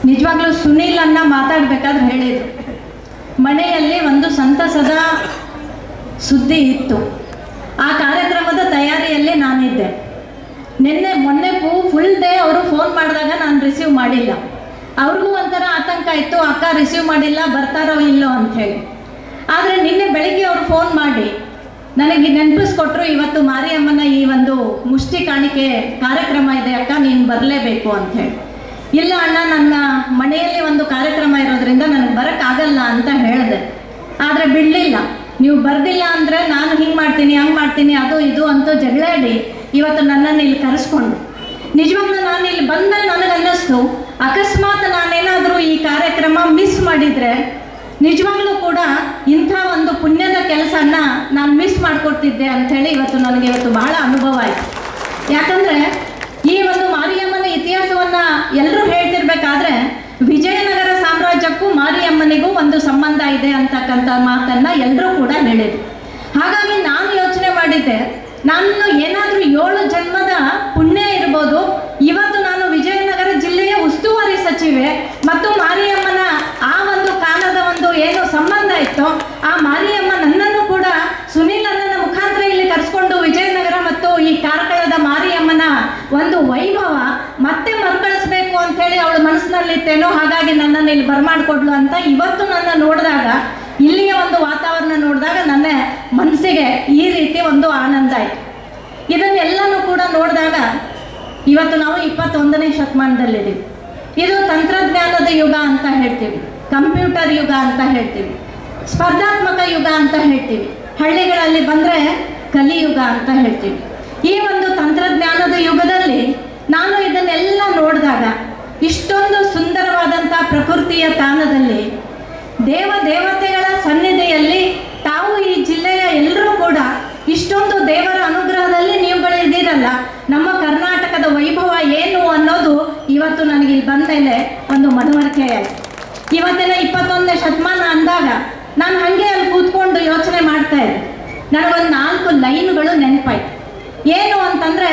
ನಿಜವಾಗ್ಲೂ ಸುನೀಲ್ ಅನ್ನ ಮಾತಾಡ್ಬೇಕಾದ್ರೆ ಹೇಳಿದ್ರು ಮನೆಯಲ್ಲಿ ಒಂದು ಸಂತಸದ ಸುದ್ದಿ ಇತ್ತು ಆ ಕಾರ್ಯಕ್ರಮದ ತಯಾರಿಯಲ್ಲಿ ನಾನಿದ್ದೆ ನಿನ್ನೆ ಮೊನ್ನೆ ಪೂ ಫುಲ್ ಡೇ ಅವರು ಫೋನ್ ಮಾಡಿದಾಗ ನಾನು ರಿಸೀವ್ ಮಾಡಿಲ್ಲ ಅವ್ರಿಗೂ ಒಂಥರ ಆತಂಕ ಇತ್ತು ಅಕ್ಕ ರಿಸೀವ್ ಮಾಡಿಲ್ಲ ಬರ್ತಾರೋ ಇಲ್ಲೋ ಅಂಥೇಳಿ ಆದರೆ ನಿನ್ನೆ ಬೆಳಿಗ್ಗೆ ಅವ್ರು ಫೋನ್ ಮಾಡಿ ನನಗೆ ನೆನಪಿಸ್ಕೊಟ್ರು ಇವತ್ತು ಮಾರಿಯಮ್ಮನ ಈ ಒಂದು ಮುಷ್ಟಿ ಕಾಣಿಕೆ ಕಾರ್ಯಕ್ರಮ ಇದೆ ಅಕ್ಕ ನೀನು ಬರಲೇಬೇಕು ಅಂಥೇಳಿ ಇಲ್ಲ ಅಣ್ಣ ನನ್ನ ಮನೆಯಲ್ಲಿ ಒಂದು ಕಾರ್ಯಕ್ರಮ ಇರೋದ್ರಿಂದ ನನಗೆ ಬರೋಕ್ಕಾಗಲ್ಲ ಅಂತ ಹೇಳಿದೆ ಆದರೆ ಬಿಡಲಿಲ್ಲ ನೀವು ಬರ್ದಿಲ್ಲ ಅಂದರೆ ನಾನು ಹಿಂಗೆ ಮಾಡ್ತೀನಿ ಹಂಗೆ ಮಾಡ್ತೀನಿ ಅದು ಇದು ಅಂತ ಜಗಳಾಡಿ ಇವತ್ತು ನನ್ನನ್ನು ಇಲ್ಲಿ ಕರೆಸ್ಕೊಂಡು ನಿಜವಾಗ್ಲೂ ನಾನು ಇಲ್ಲಿ ಬಂದಾಗ ನನಗೆ ಅನ್ನಿಸ್ತು ಅಕಸ್ಮಾತ್ ನಾನೇನಾದರೂ ಈ ಕಾರ್ಯಕ್ರಮ ಮಿಸ್ ಮಾಡಿದರೆ ನಿಜವಾಗ್ಲೂ ಕೂಡ ಇಂಥ ಒಂದು ಪುಣ್ಯದ ಕೆಲಸನ ನಾನು ಮಿಸ್ ಮಾಡ್ಕೊಡ್ತಿದ್ದೆ ಅಂಥೇಳಿ ಇವತ್ತು ನನಗೆ ಇವತ್ತು ಬಹಳ ಅನುಭವ ಆಯಿತು ಯಾಕಂದರೆ ಈ ಒಂದು ಮಾರಿಯಮ್ಮನ ಇತಿಹಾಸವನ್ನ ಎಲ್ಲರೂ ಹೇಳ್ತಿರ್ಬೇಕಾದ್ರೆ ವಿಜಯನಗರ ಸಾಮ್ರಾಜ್ಯಕ್ಕೂ ಮಾರಿಯಮ್ಮನಿಗೂ ಒಂದು ಸಂಬಂಧ ಇದೆ ಅಂತಕ್ಕಂಥ ಮಾತನ್ನ ಎಲ್ಲರೂ ಕೂಡ ಹೇಳಿದ್ರು ಹಾಗಾಗಿ ನಾನು ಯೋಚನೆ ಮಾಡಿದ್ದೆ ನಾನು ಏನಾದರೂ ಏಳು ಜನ್ಮದ ಪುಣ್ಯ ಇರ್ಬೋದು ಇವತ್ತು ನಾನು ವಿಜಯನಗರ ಜಿಲ್ಲೆಯ ಉಸ್ತುವಾರಿ ಸಚಿವೆ ಮತ್ತು ಮಾರಿಯಮ್ಮನ ಆ ಒಂದು ಕಾಲದ ಒಂದು ಏನು ಸಂಬಂಧ ಇತ್ತೋ ಆ ಮಾರಿಯಮ್ಮ ನನ್ನನ್ನು ಕೂಡ ಸುನೀಲ್ ಅಣ್ಣನ ಮುಖಾಂತರ ಇಲ್ಲಿ ಕರೆಸ್ಕೊಂಡು ವಿಜಯನಗರ ಮತ್ತು ಈ ಕಾರ್ಕಳದ ಮಾರಿಯಮ್ಮನ ಒಂದು ವೈಭವ ಮತ್ತೆ ಮರುಕಳಿಸ್ಬೇಕು ಅಂತೇಳಿ ಅವಳ ಮನಸ್ಸಿನಲ್ಲಿತ್ತೇನೋ ಹಾಗಾಗಿ ನನ್ನನ್ನು ಇಲ್ಲಿ ಬರಮಾಡ್ಕೊಡ್ಲು ಅಂತ ಇವತ್ತು ನನ್ನ ನೋಡಿದಾಗ ಇಲ್ಲಿಯ ಒಂದು ವಾತಾವರಣ ನೋಡಿದಾಗ ನನ್ನ ಮನಸ್ಸಿಗೆ ಈ ರೀತಿ ಒಂದು ಆನಂದ ಆಯಿತು ಇದನ್ನೆಲ್ಲನೂ ಕೂಡ ನೋಡಿದಾಗ ಇವತ್ತು ನಾವು ಇಪ್ಪತ್ತೊಂದನೇ ಶತಮಾನದಲ್ಲಿದ್ದೀವಿ ಇದು ತಂತ್ರಜ್ಞಾನದ ಯುಗ ಅಂತ ಹೇಳ್ತೀವಿ ಕಂಪ್ಯೂಟರ್ ಯುಗ ಅಂತ ಹೇಳ್ತೀವಿ ಸ್ಪರ್ಧಾತ್ಮಕ ಯುಗ ಅಂತ ಹೇಳ್ತೀವಿ ಹಳ್ಳಿಗಳಲ್ಲಿ ಬಂದರೆ ಕಲಿಯುಗ ಅಂತ ಹೇಳ್ತೀವಿ ಈ ಒಂದು ತಂತ್ರಜ್ಞಾನದ ಯುಗದಲ್ಲಿ ನಾನು ಇದನ್ನೆಲ್ಲ ನೋಡಿದಾಗ ಇಷ್ಟೊಂದು ಸುಂದರವಾದಂಥ ಪ್ರಕೃತಿಯ ತಾಣದಲ್ಲಿ ದೇವ ದೇವತೆಗಳ ಸನ್ನಿಧಿಯಲ್ಲಿ ತಾವು ಈ ಜಿಲ್ಲೆಯ ಎಲ್ಲರೂ ಕೂಡ ಇಷ್ಟೊಂದು ದೇವರ ಅನುಗ್ರಹದಲ್ಲಿ ನೀವುಗಳಿದ್ದೀರಲ್ಲ ನಮ್ಮ ಕರ್ನಾಟಕದ ವೈಭವ ಏನು ಅನ್ನೋದು ಇವತ್ತು ನನಗೆ ಇಲ್ಲಿ ಬಂದ ಮೇಲೆ ಒಂದು ಮನವರಿಕೆ ಆಯಿತು ಇವತ್ತಿನ ಇಪ್ಪತ್ತೊಂದನೇ ಶತಮಾನ ಅಂದಾಗ ನಾನು ಹಾಗೆ ಅಲ್ಲಿ ಕೂತ್ಕೊಂಡು ಯೋಚನೆ ಮಾಡ್ತಾ ಇದ್ದೆ ನನಗೊಂದು ನಾಲ್ಕು ಲೈನ್ಗಳು ನೆನಪಾಯ್ತು ಏನು ಅಂತಂದರೆ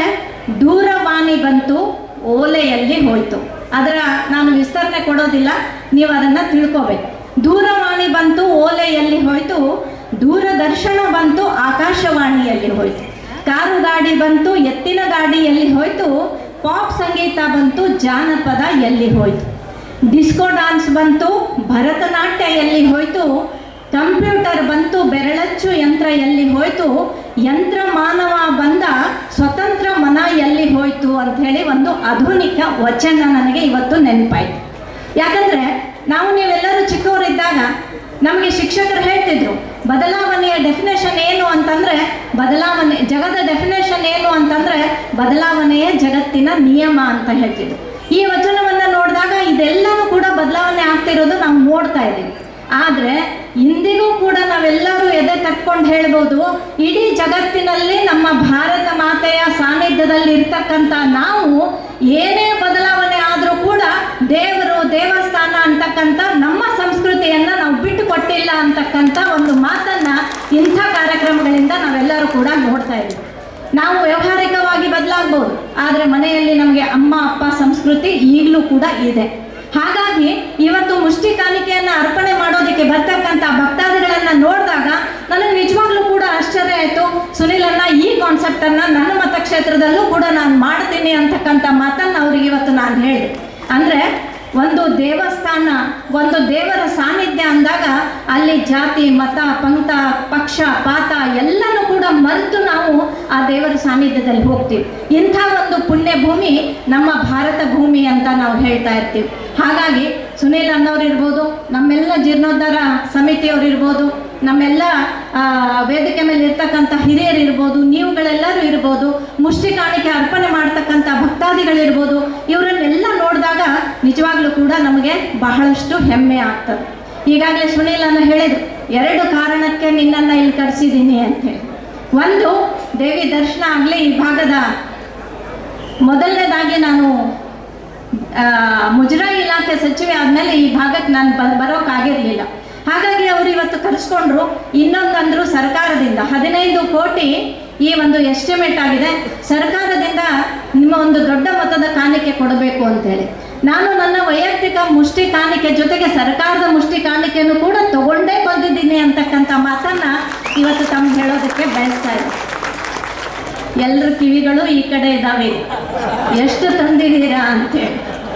ದೂರವಾಣಿ ಬಂತು ಓಲೆಯಲ್ಲಿ ಹೋಯ್ತು ಅದರ ನಾನು ವಿಸ್ತರಣೆ ಕೊಡೋದಿಲ್ಲ ನೀವು ಅದನ್ನು ತಿಳ್ಕೊಬೇಕು ದೂರವಾಣಿ ಬಂತು ಓಲೆಯಲ್ಲಿ ಹೋಯ್ತು ದೂರದರ್ಶನ ಬಂತು ಆಕಾಶವಾಣಿಯಲ್ಲಿ ಹೋಯ್ತು ಕಾರು ಗಾಡಿ ಬಂತು ಎತ್ತಿನ ಗಾಡಿಯಲ್ಲಿ ಹೋಯ್ತು ಪಾಪ್ ಸಂಗೀತ ಬಂತು ಜಾನಪದ ಎಲ್ಲಿ ಹೋಯ್ತು ಡಿಸ್ಕೋ ಡಾನ್ಸ್ ಬಂತು ಭರತನಾಟ್ಯ ಎಲ್ಲಿ ಹೋಯ್ತು ಕಂಪ್ಯೂಟರ್ ಬಂತು ಬೆರಳಚ್ಚು ಯಂತ್ರ ಎಲ್ಲಿ ಹೋಯ್ತು ಯಂತ್ರ ಮಾನವ ಬಂದ ಸ್ವತಂತ್ರ ಮನ ಎಲ್ಲಿ ಹೋಯ್ತು ಅಂತ ಹೇಳಿ ಒಂದು ಆಧುನಿಕ ವಚನ ನನಗೆ ಇವತ್ತು ನೆನಪಾಯ್ತು ಯಾಕಂದ್ರೆ ನಾವು ನೀವೆಲ್ಲರೂ ಚಿಕ್ಕವರಿದ್ದಾಗ ನಮಗೆ ಶಿಕ್ಷಕರು ಹೇಳ್ತಿದ್ರು ಬದಲಾವಣೆಯ ಡೆಫಿನೇಷನ್ ಏನು ಅಂತಂದ್ರೆ ಬದಲಾವಣೆ ಜಗದ ಡೆಫಿನೇಷನ್ ಏನು ಅಂತಂದ್ರೆ ಬದಲಾವಣೆಯೇ ಜಗತ್ತಿನ ನಿಯಮ ಅಂತ ಹೇಳ್ತಿದ್ರು ಈ ವಚನವನ್ನ ನೋಡಿದಾಗ ಇದೆಲ್ಲವೂ ಕೂಡ ಬದಲಾವಣೆ ಆಗ್ತಿರೋದು ನಾವು ನೋಡ್ತಾ ಇದ್ದೀವಿ ಆದರೆ ಇಂದಿಗೂ ಕೂಡ ನಾವೆಲ್ಲರೂ ಎದೆ ತಕ್ಕೊಂಡು ಹೇಳ್ಬೋದು ಇಡೀ ಜಗತ್ತಿನಲ್ಲಿ ನಮ್ಮ ಭಾರತ ಮಾತೆಯ ಸಾನ್ನಿಧ್ಯದಲ್ಲಿ ಇರ್ತಕ್ಕಂಥ ನಾವು ಏನೇ ಬದಲಾವಣೆ ಆದರೂ ಕೂಡ ದೇವರು ದೇವಸ್ಥಾನ ಅಂತಕ್ಕಂಥ ನಮ್ಮ ಸಂಸ್ಕೃತಿಯನ್ನು ನಾವು ಬಿಟ್ಟು ಕೊಟ್ಟಿಲ್ಲ ಅಂತಕ್ಕಂಥ ಒಂದು ಮಾತನ್ನ ಇಂಥ ಕಾರ್ಯಕ್ರಮಗಳಿಂದ ನಾವೆಲ್ಲರೂ ಕೂಡ ನೋಡ್ತಾ ಇದ್ದೀವಿ ನಾವು ವ್ಯವಹಾರಿಕವಾಗಿ ಬದಲಾಗ್ಬೋದು ಆದರೆ ಮನೆಯಲ್ಲಿ ನಮಗೆ ಅಮ್ಮ ಅಪ್ಪ ಸಂಸ್ಕೃತಿ ಈಗಲೂ ಕೂಡ ಇದೆ ಹಾಗಾಗಿ ಇವತ್ತು ಮುಷ್ಟಿ ಕಾಣಿಕೆಯನ್ನು ಅರ್ಪಣೆ ಮಾಡೋದಕ್ಕೆ ಬರ್ತಕ್ಕಂಥ ಭಕ್ತಾದಿಗಳನ್ನ ನೋಡಿದಾಗ ನನಗೆ ನಿಜವಾಗ್ಲೂ ಕೂಡ ಆಶ್ಚರ್ಯ ಆಯಿತು ಸುನಿಲನ್ನ ಈ ಕಾನ್ಸೆಪ್ಟನ್ನು ನನ್ನ ಮತಕ್ಷೇತ್ರದಲ್ಲೂ ಕೂಡ ನಾನು ಮಾಡ್ತೀನಿ ಅಂತಕ್ಕಂಥ ಮಾತನ್ನು ಅವ್ರಿಗೆ ಇವತ್ತು ನಾನು ಹೇಳಿದೆ ಅಂದರೆ ಒಂದು ದೇವಸ್ಥಾನ ಒಂದು ದೇವರ ಸಾನ್ನಿಧ್ಯ ಅಂದಾಗ ಅಲ್ಲಿ ಜಾತಿ ಮತ ಪಂಥ ಪಕ್ಷ ಪಾತ ಎಲ್ಲನೂ ಕೂಡ ಮರೆತು ನಾವು ಆ ದೇವರ ಸಾನ್ನಿಧ್ಯದಲ್ಲಿ ಹೋಗ್ತೀವಿ ಇಂಥ ಒಂದು ಪುಣ್ಯ ಭೂಮಿ ನಮ್ಮ ಭಾರತ ಭೂಮಿ ಅಂತ ನಾವು ಹೇಳ್ತಾ ಇರ್ತೀವಿ ಹಾಗಾಗಿ ಸುನೀಲ್ ಅನ್ನೋರು ಇರ್ಬೋದು ನಮ್ಮೆಲ್ಲ ಜೀರ್ಣೋದ್ಧಾರ ಸಮಿತಿಯವರು ಇರ್ಬೋದು ನಮ್ಮೆಲ್ಲ ಆ, ವೇದಿಕೆ ಮೇಲೆ ಇರ್ತಕ್ಕಂಥ ಹಿರಿಯರು ಇರ್ಬೋದು ನೀವುಗಳೆಲ್ಲರೂ ಇರ್ಬೋದು ಮುಷ್ಟಿ ಕಾಣಿಕೆ ಅರ್ಪಣೆ ಮಾಡ್ತಕ್ಕಂಥ ಭಕ್ತಾದಿಗಳಿರ್ಬೋದು ಇವರನ್ನೆಲ್ಲ ನೋಡಿದಾಗ ನಿಜವಾಗ್ಲೂ ಕೂಡ ನಮಗೆ ಬಹಳಷ್ಟು ಹೆಮ್ಮೆ ಆಗ್ತದೆ ಈಗಾಗಲೇ ಸುನೀಲ್ ಅನ್ನ ಹೇಳಿದ್ರು ಎರಡು ಕಾರಣಕ್ಕೆ ನಿನ್ನನ್ನು ಇಲ್ಲಿ ಕರೆಸಿದ್ದೀನಿ ಅಂತೇಳಿ ಒಂದು ದೇವಿ ದರ್ಶನ ಆಗಲಿ ಈ ಭಾಗದ ಮೊದಲನೇದಾಗಿ ನಾನು ಆ, ಮುಜರಾಯಿ ಇಲಾಖೆ ಸಚಿವೆ ಆದಮೇಲೆ ಈ ಭಾಗಕ್ಕೆ ನಾನು ಬ ಬರೋಕ್ಕಾಗಿರಲಿಲ್ಲ ಹಾಗಾಗಿ ಅವರು ಇವತ್ತು ಕರೆಸ್ಕೊಂಡ್ರು ಇನ್ನೊಂದಂದ್ರು ಸರ್ಕಾರದಿಂದ ಹದಿನೈದು ಕೋಟಿ ಈ ಒಂದು ಎಸ್ಟಿಮೇಟ್ ಆಗಿದೆ ಸರ್ಕಾರದಿಂದ ನಿಮ್ಮ ಒಂದು ದೊಡ್ಡ ಮೊತ್ತದ ಕಾಣಿಕೆ ಕೊಡಬೇಕು ಅಂತೇಳಿ ನಾನು ನನ್ನ ವೈಯಕ್ತಿಕ ಮುಷ್ಟಿ ಕಾಣಿಕೆ ಜೊತೆಗೆ ಸರ್ಕಾರದ ಮುಷ್ಟಿ ಕಾಣಿಕೆಯನ್ನು ಕೂಡ ತಗೊಂಡೇ ಬಂದಿದ್ದೀನಿ ಅಂತಕ್ಕಂಥ ಮಾತನ್ನ ಇವತ್ತು ತಮ್ಗೆ ಹೇಳೋದಕ್ಕೆ ಬಯಸ್ತಾ ಇದ್ದೀನಿ ಎಲ್ಲರ ಕಿವಿಗಳು ಈ ಕಡೆ ಇದ್ದಾವೆ ಎಷ್ಟು ತಂದಿದ್ದೀರಾ ಅಂತೇಳಿ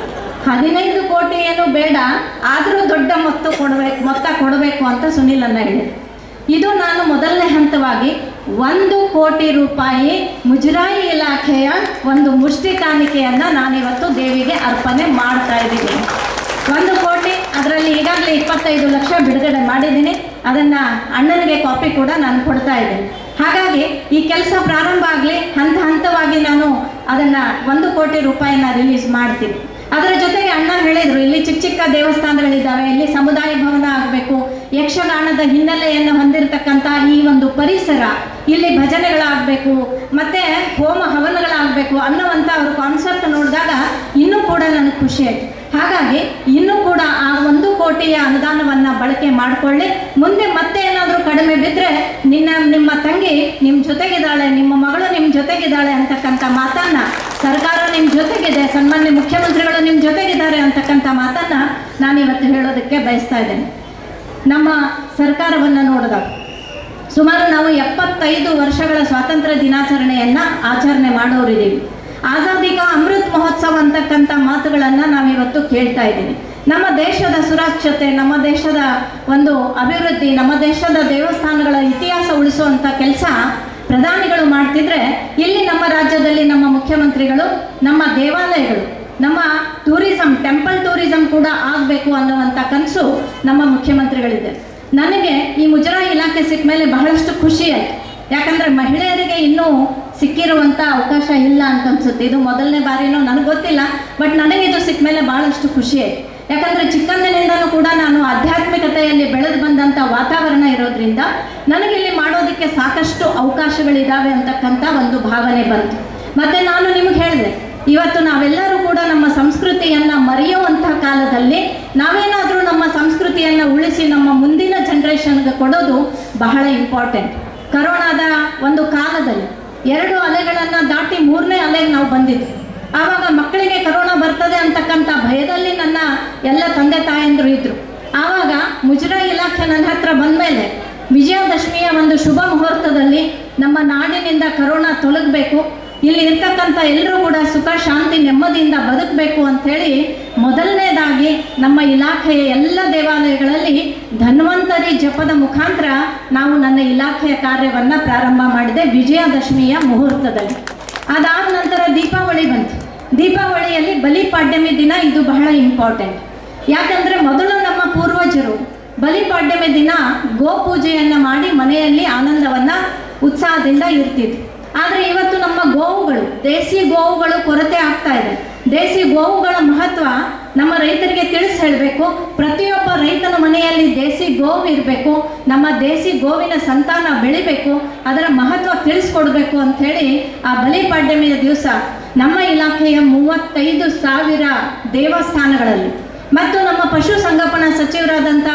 ಹದಿನೈದು ಕೋಟಿ ಏನು ಬೇಡ ಆದರೂ ದೊಡ್ಡ ಮೊತ್ತ ಕೊಡಬೇಕು ಮೊತ್ತ ಕೊಡಬೇಕು ಅಂತ ಸುನಿಲ್ ಅನ್ನ ಹೇಳಿದ್ರು ಇದು ನಾನು ಮೊದಲನೇ ಹಂತವಾಗಿ ಒಂದು ಕೋಟಿ ರೂಪಾಯಿ ಮುಜರಾಯಿ ಇಲಾಖೆಯ ಒಂದು ಮುಷ್ಟಿ ಕಾಣಿಕೆಯನ್ನು ನಾನಿವತ್ತು ದೇವಿಗೆ ಅರ್ಪಣೆ ಮಾಡ್ತಾ ಇದ್ದೀನಿ ಒಂದು ಕೋಟಿ ಅದರಲ್ಲಿ ಈಗಾಗಲೇ ಇಪ್ಪತ್ತೈದು ಲಕ್ಷ ಬಿಡುಗಡೆ ಮಾಡಿದ್ದೀನಿ ಅದನ್ನು ಅಣ್ಣನಿಗೆ ಕಾಪಿ ಕೂಡ ನಾನು ಕೊಡ್ತಾ ಇದ್ದೀನಿ ಹಾಗಾಗಿ ಈ ಕೆಲಸ ಪ್ರಾರಂಭ ಆಗಲಿ ಹಂತ ಹಂತವಾಗಿ ನಾನು ಅದನ್ನು ಒಂದು ಕೋಟಿ ರೂಪಾಯಿನ ರಿಲೀಸ್ ಮಾಡ್ತೀನಿ ಅದರ ಜೊತೆಗೆ ಅಣ್ಣ ಹೇಳಿದರು ಇಲ್ಲಿ ಚಿಕ್ಕ ಚಿಕ್ಕ ದೇವಸ್ಥಾನಗಳಿದ್ದಾವೆ ಇಲ್ಲಿ ಸಮುದಾಯ ಭವನ ಆಗಬೇಕು ಯಕ್ಷಗಾನದ ಹಿನ್ನೆಲೆಯನ್ನು ಹೊಂದಿರತಕ್ಕಂಥ ಈ ಒಂದು ಪರಿಸರ ಇಲ್ಲಿ ಭಜನೆಗಳಾಗಬೇಕು ಮತ್ತೆ ಹೋಮ ಹವನಗಳಾಗಬೇಕು ಅನ್ನುವಂಥ ಅವ್ರ ಕಾನ್ಸೆಪ್ಟ್ ನೋಡಿದಾಗ ಇನ್ನೂ ಕೂಡ ನನಗೆ ಖುಷಿ ಆಯಿತು ಹಾಗಾಗಿ ಇನ್ನೂ ಕೂಡ ಆ ಒಂದು ಕೋಟಿಯ ಅನುದಾನವನ್ನು ಬಳಕೆ ಮಾಡಿಕೊಳ್ಳಿ ಮುಂದೆ ಮತ್ತೆ ಏನಾದರೂ ಕಡಿಮೆ ಬಿದ್ದರೆ ನಿನ್ನ ನಿಮ್ಮ ತಂಗಿ ನಿಮ್ಮ ಜೊತೆಗಿದ್ದಾಳೆ ನಿಮ್ಮ ಮಗಳು ನಿಮ್ಮ ಜೊತೆಗಿದ್ದಾಳೆ ಅಂತಕ್ಕಂಥ ಮಾತನ್ನ ಸರ್ಕಾರ ನಿಮ್ಮ ಜೊತೆಗಿದೆ ಸನ್ಮಾನ್ಯ ಮುಖ್ಯಮಂತ್ರಿಗಳು ನಿಮ್ಮ ಜೊತೆಗಿದ್ದಾರೆ ಅಂತಕ್ಕಂಥ ಮಾತನ್ನ ನಾನು ಇವತ್ತು ಹೇಳೋದಕ್ಕೆ ಬಯಸ್ತಾ ಇದ್ದೇನೆ ನಮ್ಮ ಸರ್ಕಾರವನ್ನು ನೋಡಿದಾಗ ಸುಮಾರು ನಾವು ಎಪ್ಪತ್ತೈದು ವರ್ಷಗಳ ಸ್ವಾತಂತ್ರ್ಯ ದಿನಾಚರಣೆಯನ್ನ ಆಚರಣೆ ಮಾಡೋರಿದ್ದೀವಿ ಆಜಾದಿ ಕಾ ಅಮೃತ್ ಮಹೋತ್ಸವ ಅಂತಕ್ಕಂಥ ಮಾತುಗಳನ್ನು ನಾವಿವತ್ತು ಕೇಳ್ತಾ ಇದ್ದೀವಿ ನಮ್ಮ ದೇಶದ ಸುರಕ್ಷತೆ ನಮ್ಮ ದೇಶದ ಒಂದು ಅಭಿವೃದ್ಧಿ ನಮ್ಮ ದೇಶದ ದೇವಸ್ಥಾನಗಳ ಇತಿಹಾಸ ಉಳಿಸುವಂಥ ಕೆಲಸ ಪ್ರಧಾನಿಗಳು ಮಾಡ್ತಿದ್ರೆ ಇಲ್ಲಿ ನಮ್ಮ ರಾಜ್ಯದಲ್ಲಿ ನಮ್ಮ ಮುಖ್ಯಮಂತ್ರಿಗಳು ನಮ್ಮ ದೇವಾಲಯಗಳು ನಮ್ಮ ಟೂರಿಸಂ ಟೆಂಪಲ್ ಟೂರಿಸಂ ಕೂಡ ಆಗಬೇಕು ಅನ್ನುವಂಥ ಕನಸು ನಮ್ಮ ಮುಖ್ಯಮಂತ್ರಿಗಳಿದೆ ನನಗೆ ಈ ಮುಜರಾಯಿ ಇಲಾಖೆ ಸಿಕ್ಕ ಮೇಲೆ ಬಹಳಷ್ಟು ಖುಷಿ ಆಯಿತು ಯಾಕಂದರೆ ಮಹಿಳೆಯರಿಗೆ ಇನ್ನೂ ಸಿಕ್ಕಿರುವಂಥ ಅವಕಾಶ ಇಲ್ಲ ಅಂತ ಅನ್ಸುತ್ತೆ ಇದು ಮೊದಲನೇ ಬಾರಿನೂ ನನಗೆ ಗೊತ್ತಿಲ್ಲ ಬಟ್ ನನಗೆ ಇದು ಸಿಕ್ಕ ಮೇಲೆ ಭಾಳಷ್ಟು ಖುಷಿ ಆಯಿತು ಯಾಕಂದರೆ ಚಿಕ್ಕಂದಿನಿಂದನೂ ಕೂಡ ನಾನು ಆಧ್ಯಾತ್ಮಿಕತೆಯಲ್ಲಿ ಬೆಳೆದು ಬಂದಂಥ ವಾತಾವರಣ ಇರೋದ್ರಿಂದ ನನಗಿಲ್ಲಿ ಮಾಡೋದಕ್ಕೆ ಸಾಕಷ್ಟು ಅವಕಾಶಗಳಿದ್ದಾವೆ ಅಂತಕ್ಕಂಥ ಒಂದು ಭಾವನೆ ಬಂತು ಮತ್ತು ನಾನು ನಿಮಗೆ ಹೇಳಿದೆ ಇವತ್ತು ನಾವೆಲ್ಲರೂ ಕೂಡ ನಮ್ಮ ಸಂಸ್ಕೃತಿಯನ್ನು ಮರೆಯುವಂಥ ಕಾಲದಲ್ಲಿ ನಾವೇನಾದರೂ ನಮ್ಮ ಸಂಸ್ಕೃತಿಯನ್ನು ಉಳಿಸಿ ನಮ್ಮ ಮುಂದಿನ ಜನ್ರೇಷನ್ಗೆ ಕೊಡೋದು ಬಹಳ ಇಂಪಾರ್ಟೆಂಟ್ ಕರೋನಾದ ಒಂದು ಕಾಲದಲ್ಲಿ ಎರಡು ಅಲೆಗಳನ್ನು ದಾಟಿ ಮೂರನೇ ಅಲೆಗೆ ನಾವು ಬಂದಿದ್ವಿ ಆವಾಗ ಮಕ್ಕಳಿಗೆ ಕರೋನಾ ಬರ್ತದೆ ಅಂತಕ್ಕಂಥ ಭಯದಲ್ಲಿ ನನ್ನ ಎಲ್ಲ ತಂದೆ ತಾಯಂದರು ಇದ್ದರು ಆವಾಗ ಮುಜರಾಯಿ ಇಲಾಖೆ ನನ್ನ ಹತ್ರ ಬಂದಮೇಲೆ ವಿಜಯದಶಮಿಯ ಒಂದು ಶುಭ ಮುಹೂರ್ತದಲ್ಲಿ ನಮ್ಮ ನಾಡಿನಿಂದ ಕರೋನಾ ತೊಲಗಬೇಕು ಇಲ್ಲಿ ಇರ್ತಕ್ಕಂಥ ಎಲ್ಲರೂ ಕೂಡ ಸುಖ ಶಾಂತಿ ನೆಮ್ಮದಿಯಿಂದ ಬದುಕಬೇಕು ಅಂಥೇಳಿ ಮೊದಲನೇದಾಗಿ ನಮ್ಮ ಇಲಾಖೆಯ ಎಲ್ಲ ದೇವಾಲಯಗಳಲ್ಲಿ ಧನ್ವಂತರಿ ಜಪದ ಮುಖಾಂತರ ನಾವು ನನ್ನ ಇಲಾಖೆಯ ಕಾರ್ಯವನ್ನು ಪ್ರಾರಂಭ ಮಾಡಿದೆ ವಿಜಯದಶಮಿಯ ಮುಹೂರ್ತದಲ್ಲಿ ಅದಾದ ನಂತರ ದೀಪಾವಳಿ ಬಂತು ದೀಪಾವಳಿಯಲ್ಲಿ ಬಲಿಪಾಡ್ಯಮಿ ದಿನ ಇದು ಬಹಳ ಇಂಪಾರ್ಟೆಂಟ್ ಯಾಕಂದರೆ ಮೊದಲು ನಮ್ಮ ಪೂರ್ವಜರು ಬಲಿಪಾಡ್ಯಮಿ ದಿನ ಗೋಪೂಜೆಯನ್ನು ಮಾಡಿ ಮನೆಯಲ್ಲಿ ಆನಂದವನ್ನು ಉತ್ಸಾಹದಿಂದ ಇರ್ತಿದ್ರು ಆದರೆ ಇವತ್ತು ನಮ್ಮ ಗೋವುಗಳು ದೇಸಿ ಗೋವುಗಳು ಕೊರತೆ ಆಗ್ತಾ ಇದೆ ದೇಸಿ ಗೋವುಗಳ ಮಹತ್ವ ನಮ್ಮ ರೈತರಿಗೆ ತಿಳಿಸಿ ಹೇಳಬೇಕು ಪ್ರತಿಯೊಬ್ಬ ರೈತನ ಮನೆಯಲ್ಲಿ ದೇಸಿ ಗೋವು ಇರಬೇಕು ನಮ್ಮ ದೇಸಿ ಗೋವಿನ ಸಂತಾನ ಬೆಳಿಬೇಕು ಅದರ ಮಹತ್ವ ತಿಳಿಸ್ಕೊಡ್ಬೇಕು ಅಂಥೇಳಿ ಆ ಬಲಿಪಾಡ್ಯಮಿಯ ದಿವಸ ನಮ್ಮ ಇಲಾಖೆಯ ಮೂವತ್ತೈದು ಸಾವಿರ ದೇವಸ್ಥಾನಗಳಲ್ಲಿ ಮತ್ತು ನಮ್ಮ ಪಶು ಸಂಗೋಪನಾ ಸಚಿವರಾದಂಥ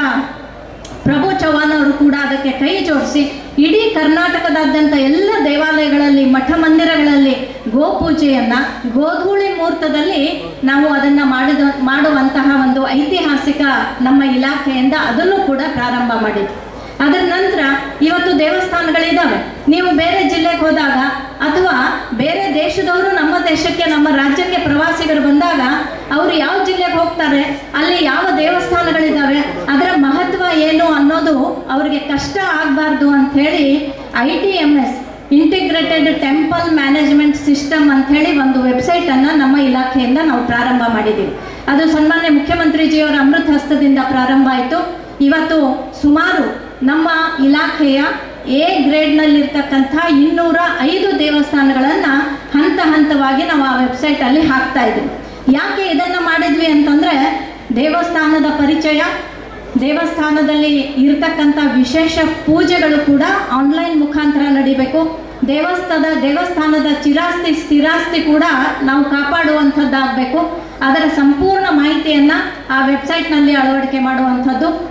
ಪ್ರಭು ಚವ್ಹಾಣ್ ಅವರು ಕೂಡ ಅದಕ್ಕೆ ಕೈ ಜೋಡಿಸಿ ಇಡೀ ಕರ್ನಾಟಕದಾದ್ಯಂತ ಎಲ್ಲ ದೇವಾಲಯಗಳಲ್ಲಿ ಮಠ ಮಂದಿರಗಳಲ್ಲಿ ಗೋಪೂಜೆಯನ್ನ ಗೋಧೂಳಿ ಮುಹೂರ್ತದಲ್ಲಿ ನಾವು ಅದನ್ನು ಮಾಡಿದ ಮಾಡುವಂತಹ ಒಂದು ಐತಿಹಾಸಿಕ ನಮ್ಮ ಇಲಾಖೆಯಿಂದ ಅದನ್ನು ಕೂಡ ಪ್ರಾರಂಭ ಮಾಡಿದ್ವಿ ಅದರ ನಂತರ ಇವತ್ತು ದೇವಸ್ಥಾನಗಳಿದ್ದಾವೆ ನೀವು ಬೇರೆ ಜಿಲ್ಲೆಗೆ ಹೋದಾಗ ಅಥವಾ ಬೇರೆ ದೇಶದವರು ನಮ್ಮ ದೇಶಕ್ಕೆ ನಮ್ಮ ರಾಜ್ಯಕ್ಕೆ ಪ್ರವಾಸಿಗರು ಬಂದಾಗ ಅವರು ಯಾವ ಜಿಲ್ಲೆಗೆ ಹೋಗ್ತಾರೆ ಅಲ್ಲಿ ಯಾವ ದೇವಸ್ಥಾನಗಳಿದ್ದಾವೆ ಅದರ ಮಹತ್ವ ಏನು ಅನ್ನೋದು ಅವರಿಗೆ ಕಷ್ಟ ಆಗಬಾರ್ದು ಅಂಥೇಳಿ I T M S integrated temple management system ಅಂಥೇಳಿ ಒಂದು ವೆಬ್ಸೈಟನ್ನು ನಮ್ಮ ಇಲಾಖೆಯಿಂದ ನಾವು ಪ್ರಾರಂಭ ಮಾಡಿದ್ದೀವಿ ಅದು ಸನ್ಮಾನ್ಯ ಮುಖ್ಯಮಂತ್ರಿಜಿಯವರ ಅಮೃತ ಹಸ್ತದಿಂದ ಪ್ರಾರಂಭ ಆಯಿತು ಇವತ್ತು ಸುಮಾರು ನಮ್ಮ ಇಲಾಖೆಯ ಎ ಗ್ರೇಡ್ನಲ್ಲಿರ್ತಕ್ಕಂಥ ಇನ್ನೂರ ಐದು ದೇವಸ್ಥಾನಗಳನ್ನು ಹಂತ ಹಂತವಾಗಿ ನಾವು ಆ ವೆಬ್ಸೈಟಲ್ಲಿ ಹಾಕ್ತಾ ಇದ್ದೀವಿ ಯಾಕೆ ಇದನ್ನು ಮಾಡಿದ್ವಿ ಅಂತಂದರೆ ದೇವಸ್ಥಾನದ ಪರಿಚಯ ದೇವಸ್ಥಾನದಲ್ಲಿ ಇರತಕ್ಕಂಥ ವಿಶೇಷ ಪೂಜೆಗಳು ಕೂಡ ಆನ್ಲೈನ್ ಮುಖಾಂತರ ನಡಿಬೇಕು ದೇವಸ್ಥಾನದ ದೇವಸ್ಥಾನದ ಚಿರಾಸ್ತಿ ಸ್ಥಿರಾಸ್ತಿ ಕೂಡ ನಾವು ಕಾಪಾಡುವಂಥದ್ದಾಗಬೇಕು ಅದರ ಸಂಪೂರ್ಣ ಮಾಹಿತಿಯನ್ನು ಆ ವೆಬ್ಸೈಟ್ನಲ್ಲಿ ಅಳವಡಿಕೆ ಮಾಡುವಂಥದ್ದು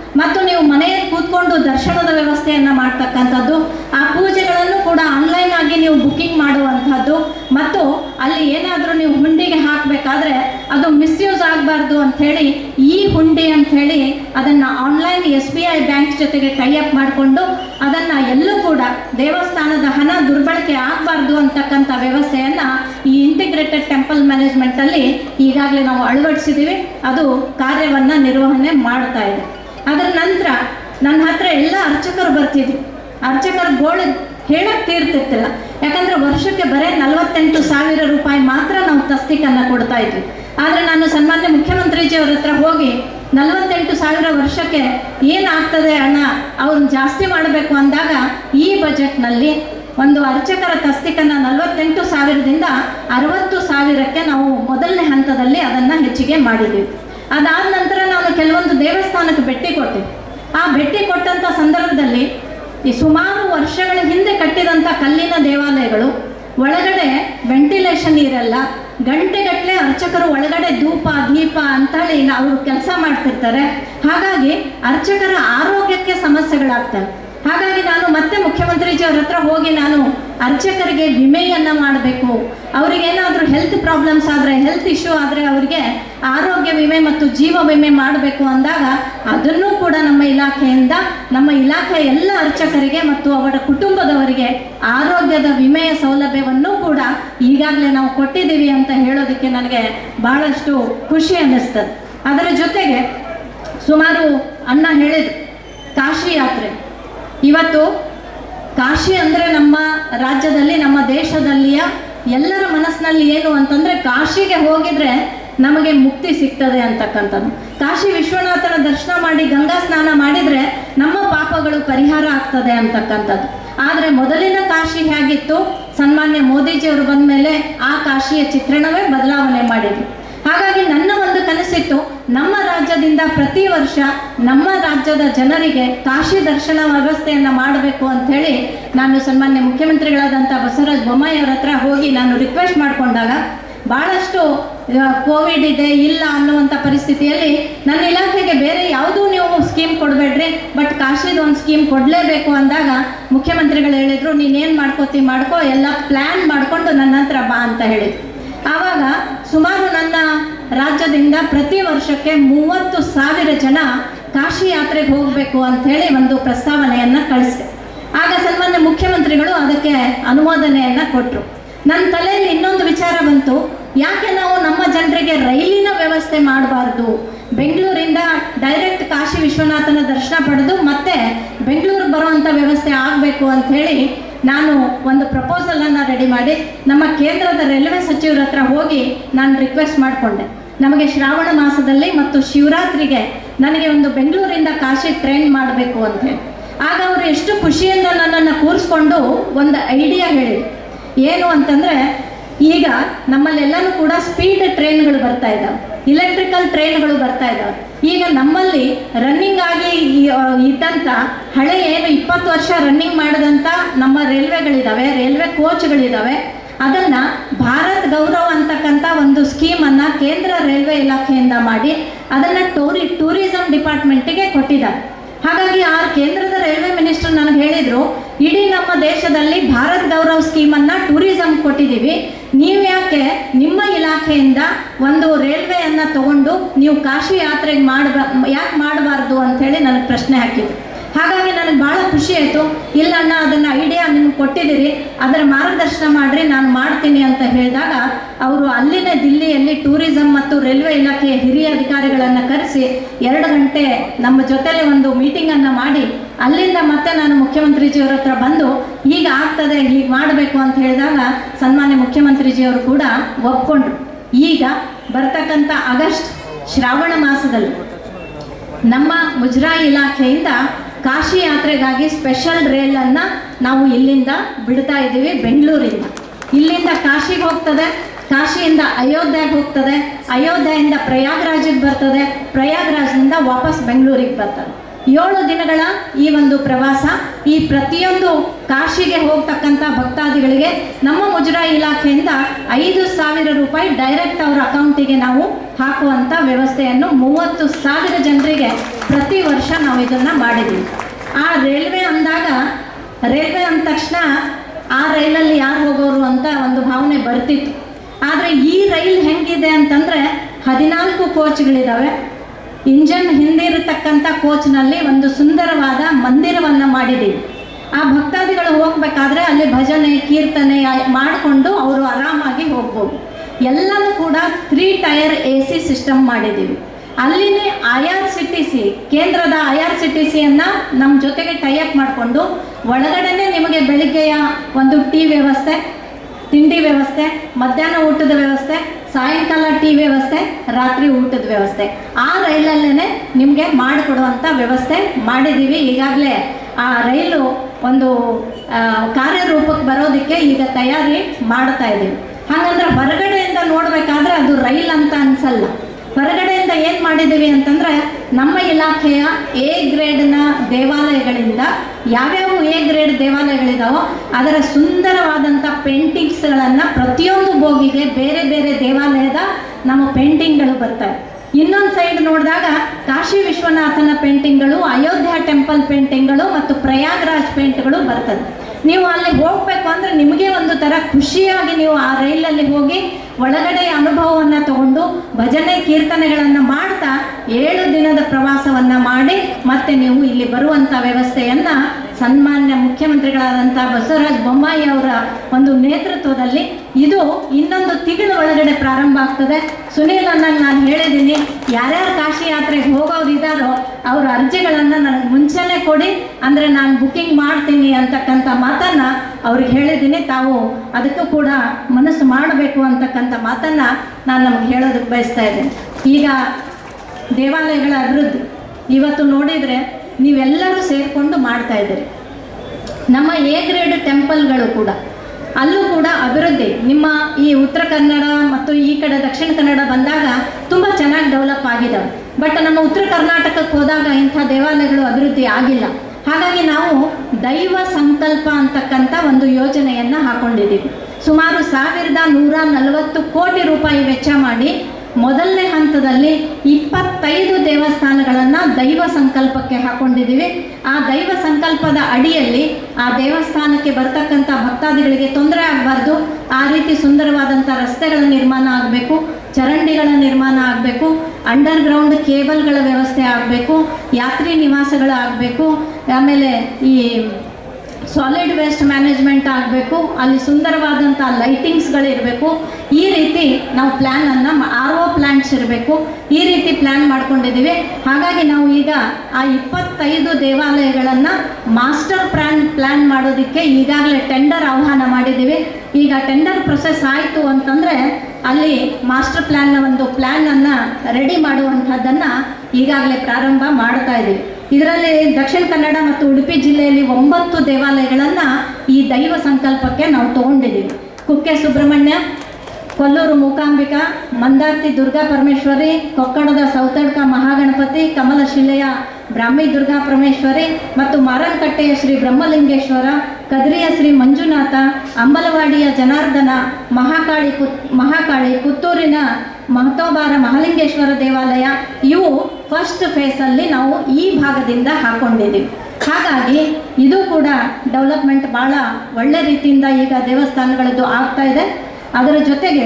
ಮತ್ತು ನೀವು ಮನೆಯಲ್ಲಿ ಕೂತ್ಕೊಂಡು ದರ್ಶನದ ವ್ಯವಸ್ಥೆಯನ್ನು ಮಾಡ್ತಕ್ಕಂಥದ್ದು ಆ ಪೂಜೆಗಳನ್ನು ಕೂಡ ಆನ್ಲೈನ್ ಆಗಿ ನೀವು ಬುಕ್ಕಿಂಗ್ ಮಾಡುವಂಥದ್ದು ಮತ್ತು ಅಲ್ಲಿ ಏನಾದರೂ ನೀವು ಹುಂಡಿಗೆ ಹಾಕಬೇಕಾದ್ರೆ ಅದು ಮಿಸ್ಯೂಸ್ ಆಗಬಾರ್ದು ಅಂಥೇಳಿ ಈ ಹುಂಡಿ ಅಂಥೇಳಿ ಅದನ್ನು online S B I bank ಜೊತೆಗೆ ಟೈಅಪ್ ಮಾಡಿಕೊಂಡು ಅದನ್ನು ಎಲ್ಲೂ ಕೂಡ ದೇವಸ್ಥಾನದ ಹಣ ದುರ್ಬಳಕೆ ಆಗಬಾರ್ದು ಅಂತಕ್ಕಂಥ ವ್ಯವಸ್ಥೆಯನ್ನು ಈ ಇಂಟಿಗ್ರೇಟೆಡ್ ಟೆಂಪಲ್ ಮ್ಯಾನೇಜ್ಮೆಂಟಲ್ಲಿ ಈಗಾಗಲೇ ನಾವು ಅಳವಡಿಸಿದ್ದೀವಿ ಅದು ಕಾರ್ಯವನ್ನು ನಿರ್ವಹಣೆ ಮಾಡ್ತಾ ಇದೆ ಅದರ ನಂತರ ನನ್ನ ಹತ್ರ ಎಲ್ಲ ಅರ್ಚಕರು ಬರ್ತಿದ್ರು ಅರ್ಚಕರು ಗೋಳು ಹೇಳಕ್ ತೀರ್ತಿರ್ತಿಲ್ಲ ಯಾಕಂದ್ರೆ ವರ್ಷಕ್ಕೆ ಬರೀ ನಲವತ್ತೆಂಟು ಸಾವಿರ ರೂಪಾಯಿ ಮಾತ್ರ ನಾವು ತಸ್ತಿಕನ್ನು ಕೊಡ್ತಾ ಇದ್ವಿ ಆದರೆ ನಾನು ಸನ್ಮಾನ್ಯ ಮುಖ್ಯಮಂತ್ರಿಜಿಯವ್ರ ಹತ್ರ ಹೋಗಿ ನಲವತ್ತೆಂಟು ಸಾವಿರ ವರ್ಷಕ್ಕೆ ಏನಾಗ್ತದೆ ಹಣ ಅವ್ರನ್ನ ಜಾಸ್ತಿ ಮಾಡಬೇಕು ಅಂದಾಗ ಈ ಬಜೆಟ್ನಲ್ಲಿ ಒಂದು ಅರ್ಚಕರ ತಸ್ತಿಕನ್ನು ನಲವತ್ತೆಂಟು ಸಾವಿರದಿಂದ ಅರವತ್ತು ಸಾವಿರಕ್ಕೆ ನಾವು ಮೊದಲನೇ ಹಂತದಲ್ಲಿ ಅದನ್ನು ಹೆಚ್ಚಿಗೆ ಮಾಡಿದ್ದೀವಿ ಅದಾದ ನಂತರ ನಾನು ಕೆಲವೊಂದು ದೇವಸ್ಥಾನಕ್ಕೆ ಭೇಟಿ ಕೊಟ್ಟೆ ಆ ಭೇಟಿ ಕೊಟ್ಟಂಥ ಸಂದರ್ಭದಲ್ಲಿ ಈ ಸುಮಾರು ವರ್ಷಗಳ ಹಿಂದೆ ಕಟ್ಟಿದಂಥ ಕಲ್ಲಿನ ದೇವಾಲಯಗಳು ಒಳಗಡೆ ವೆಂಟಿಲೇಷನ್ ಇರಲ್ಲ ಗಂಟೆಗಟ್ಟಲೆ ಅರ್ಚಕರು ಒಳಗಡೆ ಧೂಪ ದೀಪ ಅಂತೇಳಿ ಅವರು ಕೆಲಸ ಮಾಡ್ತಿರ್ತಾರೆ ಹಾಗಾಗಿ ಅರ್ಚಕರ ಆರೋಗ್ಯಕ್ಕೆ ಸಮಸ್ಯೆಗಳಾಗ್ತವೆ ಹಾಗಾಗಿ ನಾನು ಮತ್ತೆ ಮುಖ್ಯಮಂತ್ರಿಜಿಯವ್ರ ಹತ್ರ ಹೋಗಿ ನಾನು ಅರ್ಚಕರಿಗೆ ವಿಮೆಯನ್ನು ಮಾಡಬೇಕು ಅವರಿಗೇನಾದರೂ ಹೆಲ್ತ್ ಪ್ರಾಬ್ಲಮ್ಸ್ ಆದರೆ ಹೆಲ್ತ್ ಇಶ್ಯೂ ಆದರೆ ಅವರಿಗೆ ಆರೋಗ್ಯ ವಿಮೆ ಮತ್ತು ಜೀವ ವಿಮೆ ಮಾಡಬೇಕು ಅಂದಾಗ ಅದನ್ನೂ ಕೂಡ ನಮ್ಮ ಇಲಾಖೆಯಿಂದ ನಮ್ಮ ಇಲಾಖೆಯ ಎಲ್ಲ ಅರ್ಚಕರಿಗೆ ಮತ್ತು ಅವರ ಕುಟುಂಬದವರಿಗೆ ಆರೋಗ್ಯದ ವಿಮೆಯ ಸೌಲಭ್ಯವನ್ನು ಕೂಡ ಈಗಾಗಲೇ ನಾವು ಕೊಟ್ಟಿದ್ದೀವಿ ಅಂತ ಹೇಳೋದಕ್ಕೆ ನನಗೆ ಬಹಳಷ್ಟು ಖುಷಿ ಅನ್ನಿಸ್ತದೆ ಅದರ ಜೊತೆಗೆ ಸುಮಾರು ಅನ್ನ ಹೇಳಿದ್ರು ಕಾಶಿ ಯಾತ್ರೆ ಇವತ್ತು ಕಾಶಿ ಅಂದರೆ ನಮ್ಮ ರಾಜ್ಯದಲ್ಲಿ ನಮ್ಮ ದೇಶದಲ್ಲಿಯ ಎಲ್ಲರ ಮನಸ್ಸಿನಲ್ಲಿ ಏನು ಅಂತಂದರೆ ಕಾಶಿಗೆ ಹೋಗಿದ್ರೆ ನಮಗೆ ಮುಕ್ತಿ ಸಿಗ್ತದೆ ಅಂತಕ್ಕಂಥದ್ದು ಕಾಶಿ ವಿಶ್ವನಾಥನ ದರ್ಶನ ಮಾಡಿ ಗಂಗಾ ಸ್ನಾನ ಮಾಡಿದರೆ ನಮ್ಮ ಪಾಪಗಳು ಪರಿಹಾರ ಆಗ್ತದೆ ಅಂತಕ್ಕಂಥದ್ದು ಆದರೆ ಮೊದಲಿನ ಕಾಶಿ ಹೇಗಿತ್ತು ಸನ್ಮಾನ್ಯ ಮೋದಿಜಿಯವರು ಬಂದ ಮೇಲೆ ಆ ಕಾಶಿಯ ಚಿತ್ರಣವೇ ಬದಲಾವಣೆ ಮಾಡಿದ್ರು ಹಾಗಾಗಿ ನನ್ನ ಒಂದು ಕನಸಿತ್ತು ನಮ್ಮ ರಾಜ್ಯದಿಂದ ಪ್ರತಿ ವರ್ಷ ನಮ್ಮ ರಾಜ್ಯದ ಜನರಿಗೆ ಕಾಶಿ ದರ್ಶನ ವ್ಯವಸ್ಥೆಯನ್ನು ಮಾಡಬೇಕು ಅಂಥೇಳಿ ನಾನು ಸನ್ಮಾನ್ಯ ಮುಖ್ಯಮಂತ್ರಿಗಳಾದಂಥ ಬಸವರಾಜ ಬೊಮ್ಮಾಯಿ ಅವರ ಹತ್ರ ಹೋಗಿ ನಾನು ರಿಕ್ವೆಸ್ಟ್ ಮಾಡಿಕೊಂಡಾಗ ಭಾಳಷ್ಟು ಕೋವಿಡ್ ಇದೆ ಇಲ್ಲ ಅನ್ನುವಂಥ ಪರಿಸ್ಥಿತಿಯಲ್ಲಿ ನನ್ನ ಇಲಾಖೆಗೆ ಬೇರೆ ಯಾವುದೂ ನೀವು ಸ್ಕೀಮ್ ಕೊಡಬೇಡ್ರಿ ಬಟ್ ಕಾಶಿದು ಒಂದು ಸ್ಕೀಮ್ ಕೊಡಲೇಬೇಕು ಅಂದಾಗ ಮುಖ್ಯಮಂತ್ರಿಗಳು ಹೇಳಿದರು ನೀನೇನು ಮಾಡ್ಕೋತಿ ಮಾಡ್ಕೋ ಎಲ್ಲ ಪ್ಲ್ಯಾನ್ ಮಾಡಿಕೊಂಡು ನನ್ನ ಹತ್ರ ಬಾ ಅಂತ ಹೇಳಿದ್ರು ಆವಾಗ ಸುಮಾರು ನನ್ನ ರಾಜ್ಯದಿಂದ ಪ್ರತಿ ವರ್ಷಕ್ಕೆ ಮೂವತ್ತು ಸಾವಿರ ಜನ ಕಾಶಿ ಯಾತ್ರೆಗೆ ಹೋಗಬೇಕು ಅಂಥೇಳಿ ಒಂದು ಪ್ರಸ್ತಾವನೆಯನ್ನು ಕಳಿಸಿದೆ ಆಗ ಸನ್ಮಾನ್ಯ ಮುಖ್ಯಮಂತ್ರಿಗಳು ಅದಕ್ಕೆ ಅನುಮೋದನೆಯನ್ನು ಕೊಟ್ಟರು ನನ್ನ ತಲೆಯಲ್ಲಿ ಇನ್ನೊಂದು ವಿಚಾರ ಬಂತು ಯಾಕೆ ನಾವು ನಮ್ಮ ಜನರಿಗೆ ರೈಲಿನ ವ್ಯವಸ್ಥೆ ಮಾಡಬಾರ್ದು ಬೆಂಗಳೂರಿಂದ ಡೈರೆಕ್ಟ್ ಕಾಶಿ ವಿಶ್ವನಾಥನ ದರ್ಶನ ಪಡೆದು ಮತ್ತೆ ಬೆಂಗಳೂರು ಬರುವಂಥ ವ್ಯವಸ್ಥೆ ಆಗಬೇಕು ಅಂಥೇಳಿ ನಾನು ಒಂದು ಪ್ರಪೋಸಲನ್ನು ರೆಡಿ ಮಾಡಿ ನಮ್ಮ ಕೇಂದ್ರದ ರೈಲ್ವೆ ಸಚಿವರ ಹತ್ರ ಹೋಗಿ ನಾನು ರಿಕ್ವೆಸ್ಟ್ ಮಾಡಿಕೊಂಡೆ ನಮಗೆ ಶ್ರಾವಣ ಮಾಸದಲ್ಲಿ ಮತ್ತು ಶಿವರಾತ್ರಿಗೆ ನನಗೆ ಒಂದು ಬೆಂಗಳೂರಿಂದ ಕಾಶಿ ಟ್ರೈನ್ ಮಾಡಬೇಕು ಅಂತೇಳಿ ಆಗ ಅವರು ಎಷ್ಟು ಖುಷಿಯಿಂದ ನನ್ನನ್ನು ಕೂರಿಸ್ಕೊಂಡು ಒಂದು ಐಡಿಯಾ ಹೇಳಿದ್ರು ಏನು ಅಂತಂದರೆ ಈಗ ನಮ್ಮಲ್ಲೆಲ್ಲನೂ ಕೂಡ ಸ್ಪೀಡ್ ಟ್ರೈನ್ಗಳು ಬರ್ತಾ ಇದ್ದಾವೆ ಇಲೆಕ್ಟ್ರಿಕಲ್ ಟ್ರೈನ್ಗಳು ಬರ್ತಾ ಇದ್ದಾವೆ ಈಗ ನಮ್ಮಲ್ಲಿ ರನ್ನಿಂಗ್ ಆಗಿ ಈ- ಆ, ಇದ್ದಂಥ ಹಳೆ ಏನು ಇಪ್ಪತ್ತು ವರ್ಷ ರನ್ನಿಂಗ್ ಮಾಡಿದಂಥ ನಮ್ಮ ರೈಲ್ವೆಗಳಿದ್ದಾವೆ ರೈಲ್ವೆ ಕೋಚ್ಗಳಿದ್ದಾವೆ ಅದನ್ನು ಭಾರತ್ ಗೌರವ್ ಅಂತಕ್ಕಂಥ ಒಂದು ಸ್ಕೀಮನ್ನು ಕೇಂದ್ರ ರೈಲ್ವೆ ಇಲಾಖೆಯಿಂದ ಮಾಡಿ ಅದನ್ನು ಟೂರಿ ಟೂರಿಸಂ ಡಿಪಾರ್ಟ್ಮೆಂಟಿಗೆ ಕೊಟ್ಟಿದ್ದಾರೆ ಹಾಗಾಗಿ ಆ ಕೇಂದ್ರದ ರೈಲ್ವೆ ಮಿನಿಸ್ಟರ್ ನನಗೆ ಹೇಳಿದರು ಇಡೀ ನಮ್ಮ ದೇಶದಲ್ಲಿ ಭಾರತ್ ಗೌರವ್ ಸ್ಕೀಮನ್ನು ಟೂರಿಸಂ ಕೊಟ್ಟಿದ್ದೀವಿ ನೀವು ಯಾಕೆ ನಿಮ್ಮ ಇಲಾಖೆಯಿಂದ ಒಂದು ರೈಲ್ವೆಯನ್ನು ತಗೊಂಡು ನೀವು ಕಾಶಿ ಯಾತ್ರೆಗೆ ಮಾಡಬ ಯಾಕೆ ಮಾಡಬಾರ್ದು ಅಂಥೇಳಿ ನನಗೆ ಪ್ರಶ್ನೆ ಹಾಕಿದ್ರು ಹಾಗಾಗಿ ನನಗೆ ಭಾಳ ಖುಷಿ ಆಯಿತು ಇಲ್ಲ ಅಣ್ಣ ಅದನ್ನು ಐಡಿಯಾ ನಿಮ್ಗೆ ಕೊಟ್ಟಿದ್ದೀರಿ ಅದರ ಮಾರ್ಗದರ್ಶನ ಮಾಡಿರಿ ನಾನು ಮಾಡ್ತೀನಿ ಅಂತ ಹೇಳಿದಾಗ ಅವರು ಅಲ್ಲಿನ ದಿಲ್ಲಿಯಲ್ಲಿ ಟೂರಿಸಂ ಮತ್ತು ರೈಲ್ವೆ ಇಲಾಖೆಯ ಹಿರಿಯ ಅಧಿಕಾರಿಗಳನ್ನು ಕರೆಸಿ ಎರಡು ಗಂಟೆ ನಮ್ಮ ಜೊತೆಲೆ ಒಂದು ಮೀಟಿಂಗನ್ನು ಮಾಡಿ ಅಲ್ಲಿಂದ ಮತ್ತೆ ನಾನು ಮುಖ್ಯಮಂತ್ರಿಜಿಯವರ ಹತ್ರ ಬಂದು ಈಗ ಆಗ್ತದೆ ಹೀಗೆ ಮಾಡಬೇಕು ಅಂತ ಹೇಳಿದಾಗ ಸನ್ಮಾನ್ಯ ಮುಖ್ಯಮಂತ್ರಿಜಿಯವರು ಕೂಡ ಒಪ್ಕೊಂಡ್ರು ಈಗ ಬರ್ತಕ್ಕಂಥ ಆಗಸ್ಟ್ ಶ್ರಾವಣ ಮಾಸದಲ್ಲಿ ನಮ್ಮ ಮುಜರಾಯಿ ಇಲಾಖೆಯಿಂದ ಕಾಶಿ ಯಾತ್ರೆಗಾಗಿ ಸ್ಪೆಷಲ್ ರೈಲನ್ನು ನಾವು ಇಲ್ಲಿಂದ ಬಿಡ್ತಾ ಇದ್ದೀವಿ ಬೆಂಗಳೂರಿಂದ ಇಲ್ಲಿಂದ ಕಾಶಿಗೆ ಹೋಗ್ತದೆ ಕಾಶಿಯಿಂದ ಅಯೋಧ್ಯೆಗೆ ಹೋಗ್ತದೆ ಅಯೋಧ್ಯೆಯಿಂದ ಪ್ರಯಾಗ್ರಾಜಿಗೆ ಬರ್ತದೆ ಪ್ರಯಾಗ್ರಾಜ್ನಿಂದ ವಾಪಸ್ ಬೆಂಗಳೂರಿಗೆ ಬರ್ತದೆ ಏಳು ದಿನಗಳ ಈ ಒಂದು ಪ್ರವಾಸ ಈ ಪ್ರತಿಯೊಂದು ಕಾಶಿಗೆ ಹೋಗ್ತಕ್ಕಂಥ ಭಕ್ತಾದಿಗಳಿಗೆ ನಮ್ಮ ಮುಜರಾಯಿ ಇಲಾಖೆಯಿಂದ ಐದು ಸಾವಿರ ರೂಪಾಯಿ ಡೈರೆಕ್ಟ್ ಅವರ ಅಕೌಂಟಿಗೆ ನಾವು ಹಾಕುವಂಥ ವ್ಯವಸ್ಥೆಯನ್ನು ಮೂವತ್ತು ಸಾವಿರ ಜನರಿಗೆ ಪ್ರತಿ ವರ್ಷ ನಾವು ಇದನ್ನು ಮಾಡಿದ್ದೀವಿ ಆ ರೈಲ್ವೆ ಅಂದಾಗ ರೈಲ್ವೆ ಅಂದ ತಕ್ಷಣ ಆ ರೈಲಲ್ಲಿ ಯಾರು ಹೋಗೋರು ಅಂತ ಒಂದು ಭಾವನೆ ಬರ್ತಿತ್ತು ಆದರೆ ಈ ರೈಲ್ ಹೆಂಗಿದೆ ಅಂತಂದರೆ ಹದಿನಾಲ್ಕು ಕೋಚ್ಗಳಿದ್ದಾವೆ ಇಂಜನ್ ಹಿಂದಿರತಕ್ಕಂಥ ಕೋಚ್ನಲ್ಲಿ ಒಂದು ಸುಂದರವಾದ ಮಂದಿರವನ್ನು ಮಾಡಿದ್ದೀವಿ ಆ ಭಕ್ತಾದಿಗಳು ಹೋಗಬೇಕಾದ್ರೆ ಅಲ್ಲಿ ಭಜನೆ ಕೀರ್ತನೆ ಮಾಡಿಕೊಂಡು ಅವರು ಆರಾಮಾಗಿ ಹೋಗ್ಬೋದು ಎಲ್ಲನೂ ಕೂಡ three tier A C system ಮಾಡಿದ್ದೀವಿ ಅಲ್ಲಿನೇ I R C T C ಕೇಂದ್ರದ ಐ ಆರ್ ಸಿ ಟಿ ಸಿಯನ್ನು ನಮ್ಮ ಜೊತೆಗೆ ಟೈಅಪ್ ಮಾಡಿಕೊಂಡು ಒಳಗಡೆನೆ ನಿಮಗೆ ಬೆಳಿಗ್ಗೆಯ ಒಂದು ಟೀ ವ್ಯವಸ್ಥೆ ತಿಂಡಿ ವ್ಯವಸ್ಥೆ ಮಧ್ಯಾಹ್ನ ಊಟದ ವ್ಯವಸ್ಥೆ ಸಾಯಂಕಾಲ ಟೀ ವ್ಯವಸ್ಥೆ ರಾತ್ರಿ ಊಟದ ವ್ಯವಸ್ಥೆ ಆ ರೈಲಲ್ಲೇ ನಿಮಗೆ ಮಾಡಿಕೊಡುವಂಥ ವ್ಯವಸ್ಥೆ ಮಾಡಿದ್ದೀವಿ ಈಗಾಗಲೇ ಆ ರೈಲು ಒಂದು ಆ, ಕಾರ್ಯರೂಪಕ್ಕೆ ಬರೋದಕ್ಕೆ ಈಗ ತಯಾರಿ ಮಾಡ್ತಾ ಇದ್ದೀವಿ ಹಾಗಂದ್ರೆ ಹೊರಗಡೆಯಿಂದ ನೋಡಬೇಕಾದ್ರೆ ಅದು ರೈಲ್ ಅಂತ ಅನ್ಸಲ್ಲ ಹೊರಗಡೆಯಿಂದ ಏನು ಮಾಡಿದ್ದೀವಿ ಅಂತಂದರೆ ನಮ್ಮ ಇಲಾಖೆಯ ಎ ಗ್ರೇಡ್ನ ದೇವಾಲಯಗಳಿಂದ ಯಾವ್ಯಾವ ಎ ಗ್ರೇಡ್ ದೇವಾಲಯಗಳಿದಾವೋ ಅದರ ಸುಂದರವಾದಂಥ ಪೇಂಟಿಂಗ್ಸ್ಗಳನ್ನು ಪ್ರತಿಯೊಂದು ಬೋಗಿಗೆ ಬೇರೆ ಬೇರೆ ದೇವಾಲಯದ ನಮ್ಮ ಪೇಂಟಿಂಗ್ಗಳು ಬರ್ತವೆ ಇನ್ನೊಂದು ಸೈಡ್ ನೋಡಿದಾಗ ಕಾಶಿ ವಿಶ್ವನಾಥನ ಪೇಂಟಿಂಗ್ಗಳು ಅಯೋಧ್ಯ ಟೆಂಪಲ್ ಪೇಂಟಿಂಗ್ಗಳು ಮತ್ತು ಪ್ರಯಾಗ್ರಾಜ್ ಪೇಂಟ್ಗಳು ಬರ್ತದೆ ನೀವು ಅಲ್ಲಿ ಹೋಗಬೇಕು ಅಂದರೆ ನಿಮಗೆ ಒಂದು ಥರ ಖುಷಿಯಾಗಿ ನೀವು ಆ ರೈಲಲ್ಲಿ ಹೋಗಿ ಒಳಗಡೆ ಅನುಭವವನ್ನು ತಗೊಂಡು ಭಜನೆ ಕೀರ್ತನೆಗಳನ್ನು ಮಾಡ್ತಾ ಏಳು ದಿನದ ಪ್ರವಾಸವನ್ನು ಮಾಡಿ ಮತ್ತೆ ನೀವು ಇಲ್ಲಿ ಬರುವಂಥ ವ್ಯವಸ್ಥೆಯನ್ನು ಸನ್ಮಾನ್ಯ ಮುಖ್ಯಮಂತ್ರಿಗಳಾದಂಥ ಬಸವರಾಜ ಬೊಮ್ಮಾಯಿ ಅವರ ಒಂದು ನೇತೃತ್ವದಲ್ಲಿ ಇದು ಇನ್ನೊಂದು ತಿಂಗಳ ಒಳಗಡೆ ಪ್ರಾರಂಭ ಆಗ್ತದೆ ಸುನೀಲ್ ಅನ್ನಂಗೆ ನಾನು ಹೇಳಿದ್ದೀನಿ ಯಾರ್ಯಾರು ಕಾಶಿ ಯಾತ್ರೆಗೆ ಹೋಗೋರು ಇದ್ದಾರೋ ಅವ್ರ ಅರ್ಜಿಗಳನ್ನು ನನಗೆ ಮುಂಚೆನೇ ಕೊಡಿ ಅಂದರೆ ನಾನು ಬುಕ್ಕಿಂಗ್ ಮಾಡ್ತೀನಿ ಅಂತಕ್ಕಂಥ ಮಾತನ್ನು ಅವ್ರಿಗೆ ಹೇಳಿದ್ದೀನಿ ತಾವು ಅದಕ್ಕೂ ಕೂಡ ಮನಸ್ಸು ಮಾಡಬೇಕು ಅಂತಕ್ಕಂಥ ಮಾತನ್ನು ನಾನು ನಮಗೆ ಹೇಳೋದಕ್ಕೆ ಬಯಸ್ತಾ ಇದ್ದೀನಿ ಈಗ ದೇವಾಲಯಗಳ ಅಭಿವೃದ್ಧಿ ಇವತ್ತು ನೋಡಿದರೆ ನೀವೆಲ್ಲರೂ ಸೇರಿಕೊಂಡು ಮಾಡ್ತಾ ಇದ್ದೀರಿ ನಮ್ಮ ಎ ಗ್ರೇಡ್ ಟೆಂಪಲ್ಗಳು ಕೂಡ ಅಲ್ಲೂ ಕೂಡ ಅಭಿವೃದ್ಧಿ ನಿಮ್ಮ ಈ ಉತ್ತರ ಕನ್ನಡ ಮತ್ತು ಈ ಕಡೆ ದಕ್ಷಿಣ ಕನ್ನಡ ಬಂದಾಗ ತುಂಬ ಚೆನ್ನಾಗಿ ಡೆವಲಪ್ ಆಗಿದ್ದಾವೆ ಬಟ್ ನಮ್ಮ ಉತ್ತರ ಕರ್ನಾಟಕಕ್ಕೆ ಹೋದಾಗ ಇಂಥ ದೇವಾಲಯಗಳು ಅಭಿವೃದ್ಧಿ ಆಗಿಲ್ಲ ಹಾಗಾಗಿ ನಾವು ದೈವ ಸಂಕಲ್ಪ ಅಂತಕ್ಕಂಥ ಒಂದು ಯೋಜನೆಯನ್ನು ಹಾಕೊಂಡಿದ್ದೀವಿ ಸುಮಾರು ಸಾವಿರದ ನೂರ ನಲವತ್ತು ಕೋಟಿ ರೂಪಾಯಿ ವೆಚ್ಚ ಮಾಡಿ ಮೊದಲನೇ ಹಂತದಲ್ಲಿ ಇಪ್ಪತ್ತೈದು ದೇವಸ್ಥಾನಗಳನ್ನು ದೈವ ಸಂಕಲ್ಪಕ್ಕೆ ಹಾಕೊಂಡಿದ್ದೀವಿ ಆ ದೈವ ಸಂಕಲ್ಪದ ಅಡಿಯಲ್ಲಿ ಆ ದೇವಸ್ಥಾನಕ್ಕೆ ಬರ್ತಕ್ಕಂಥ ಭಕ್ತಾದಿಗಳಿಗೆ ತೊಂದರೆ ಆಗಬಾರ್ದು ಆ ರೀತಿ ಸುಂದರವಾದಂಥ ರಸ್ತೆಗಳ ನಿರ್ಮಾಣ ಆಗಬೇಕು ಚರಂಡಿಗಳ ನಿರ್ಮಾಣ ಆಗಬೇಕು ಅಂಡರ್ ಗ್ರೌಂಡ್ ಕೇಬಲ್ಗಳ ವ್ಯವಸ್ಥೆ ಆಗಬೇಕು ಯಾತ್ರಿ ನಿವಾಸಗಳು ಆಗಬೇಕು ಆಮೇಲೆ ಈ ಸಾಲಿಡ್ ವೇಸ್ಟ್ ಮ್ಯಾನೇಜ್ಮೆಂಟ್ ಆಗಬೇಕು ಅಲ್ಲಿ ಸುಂದರವಾದಂಥ ಲೈಟಿಂಗ್ಸ್ಗಳಿರಬೇಕು ಈ ರೀತಿ ನಾವು ಪ್ಲ್ಯಾನನ್ನು ಆರ್ ಒ ಪ್ಲ್ಯಾಂಟ್ಸ್ ಇರಬೇಕು ಈ ರೀತಿ ಪ್ಲ್ಯಾನ್ ಮಾಡ್ಕೊಂಡಿದ್ದೀವಿ ಹಾಗಾಗಿ ನಾವು ಈಗ ಆ ಇಪ್ಪತ್ತೈದು ದೇವಾಲಯಗಳನ್ನು ಮಾಸ್ಟರ್ ಪ್ಲ್ಯಾನ್ ಪ್ಲ್ಯಾನ್ ಮಾಡೋದಕ್ಕೆ ಈಗಾಗಲೇ ಟೆಂಡರ್ ಆಹ್ವಾನ ಮಾಡಿದ್ದೀವಿ ಈಗ ಟೆಂಡರ್ ಪ್ರೊಸೆಸ್ ಆಯಿತು ಅಂತಂದರೆ ಅಲ್ಲಿ ಮಾಸ್ಟರ್ ಪ್ಲ್ಯಾನ್ನ ಒಂದು ಪ್ಲ್ಯಾನನ್ನು ರೆಡಿ ಮಾಡುವಂಥದ್ದನ್ನು ಈಗಾಗಲೇ ಪ್ರಾರಂಭ ಮಾಡ್ತಾ ಇದ್ದೀವಿ ಇದರಲ್ಲಿ ದಕ್ಷಿಣ ಕನ್ನಡ ಮತ್ತು ಉಡುಪಿ ಜಿಲ್ಲೆಯಲ್ಲಿ ಒಂಬತ್ತು ದೇವಾಲಯಗಳನ್ನು ಈ ದೈವ ಸಂಕಲ್ಪಕ್ಕೆ ನಾವು ತಗೊಂಡಿದ್ದೀವಿ ಕುಕ್ಕೆ ಸುಬ್ರಹ್ಮಣ್ಯ ಕೊಲ್ಲೂರು ಮೂಕಾಂಬಿಕಾ ಮಂದಾರ್ತಿ ದುರ್ಗಾ ಪರಮೇಶ್ವರಿ ಕೊಕ್ಕಡದ ಸೌತಡ್ಕ ಮಹಾಗಣಪತಿ ಕಮಲಶಿಲೆಯ ಬ್ರಾಹ್ಮಿ ದುರ್ಗಾ ಪರಮೇಶ್ವರಿ ಮತ್ತು ಮಾರನಕಟ್ಟೆಯ ಶ್ರೀ ಬ್ರಹ್ಮಲಿಂಗೇಶ್ವರ ಕದ್ರಿಯ ಶ್ರೀ ಮಂಜುನಾಥ ಅಂಬಲವಾಡಿಯ ಜನಾರ್ದನ ಮಹಾಕಾಳಿ ಪುತ್ ಮಹಾಕಾಳಿ ಪುತ್ತೂರಿನ ಮಹತೋಬಾರ ಮಹಾಲಿಂಗೇಶ್ವರ ದೇವಾಲಯ ಇವು ಫಸ್ಟ್ ಫೇಸಲ್ಲಿ ನಾವು ಈ ಭಾಗದಿಂದ ಹಾಕೊಂಡಿದ್ದೀವಿ ಹಾಗಾಗಿ ಇದು ಕೂಡ ಡೆವಲಪ್ಮೆಂಟ್ ಭಾಳ ಒಳ್ಳೆ ರೀತಿಯಿಂದ ಈಗ ದೇವಸ್ಥಾನಗಳದ್ದು ಆಗ್ತಾ ಇದೆ ಅದರ ಜೊತೆಗೆ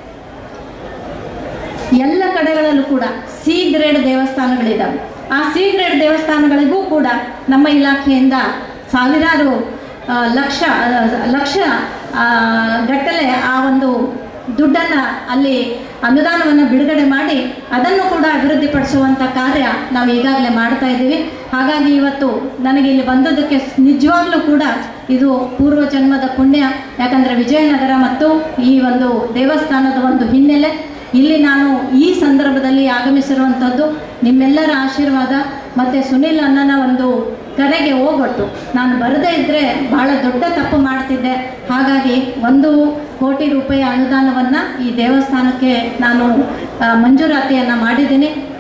ಎಲ್ಲ ಕಡೆಗಳಲ್ಲೂ ಕೂಡ ಸಿ ಗ್ರೇಡ್ ದೇವಸ್ಥಾನಗಳಿದ್ದಾವೆ ಆ ಸಿ ಗ್ರೇಡ್ ದೇವಸ್ಥಾನಗಳಿಗೂ ಕೂಡ ನಮ್ಮ ಇಲಾಖೆಯಿಂದ ಸಾವಿರಾರು ಆ, ಲಕ್ಷ ಆ, ಲಕ್ಷ ಆ, ಗಟ್ಟಲೆ ಆ ಒಂದು ದುಡ್ಡನ್ನು ಅಲ್ಲಿ ಅನುದಾನವನ್ನು ಬಿಡುಗಡೆ ಮಾಡಿ ಅದನ್ನು ಕೂಡ ಅಭಿವೃದ್ಧಿಪಡಿಸುವಂಥ ಕಾರ್ಯ ನಾವು ಈಗಾಗಲೇ ಮಾಡ್ತಾ ಇದ್ದೀವಿ ಹಾಗಾಗಿ ಇವತ್ತು ನನಗೆ ಇಲ್ಲಿ ಬಂದದ್ದಕ್ಕೆ ನಿಜವಾಗ್ಲೂ ಕೂಡ ಇದು ಪೂರ್ವ ಜನ್ಮದ ಪುಣ್ಯ ಯಾಕಂದರೆ ವಿಜಯನಗರ ಮತ್ತು ಈ ಒಂದು ದೇವಸ್ಥಾನದ ಒಂದು ಹಿನ್ನೆಲೆ ಇಲ್ಲಿ ನಾನು ಈ ಸಂದರ್ಭದಲ್ಲಿ ಆಗಮಿಸಿರುವಂಥದ್ದು ನಿಮ್ಮೆಲ್ಲರ ಆಶೀರ್ವಾದ ಮತ್ತು ಸುನಿಲ್ ಅಣ್ಣನ ಒಂದು ಕರೆಗೆ ಹೋಗೊಟ್ಟು ನಾನು ಬರದೇ ಇದ್ದರೆ ಬಹಳ ದೊಡ್ಡ ತಪ್ಪು ಮಾಡ್ತಿದ್ದೆ ಹಾಗಾಗಿ ಒಂದು ಕೋಟಿ ರೂಪಾಯಿ ಅನುದಾನವನ್ನು ಈ ದೇವಸ್ಥಾನಕ್ಕೆ ನಾನು ಆ, ಮಂಜೂರಾತಿಯನ್ನು ಮಾಡಿದ್ದೀನಿ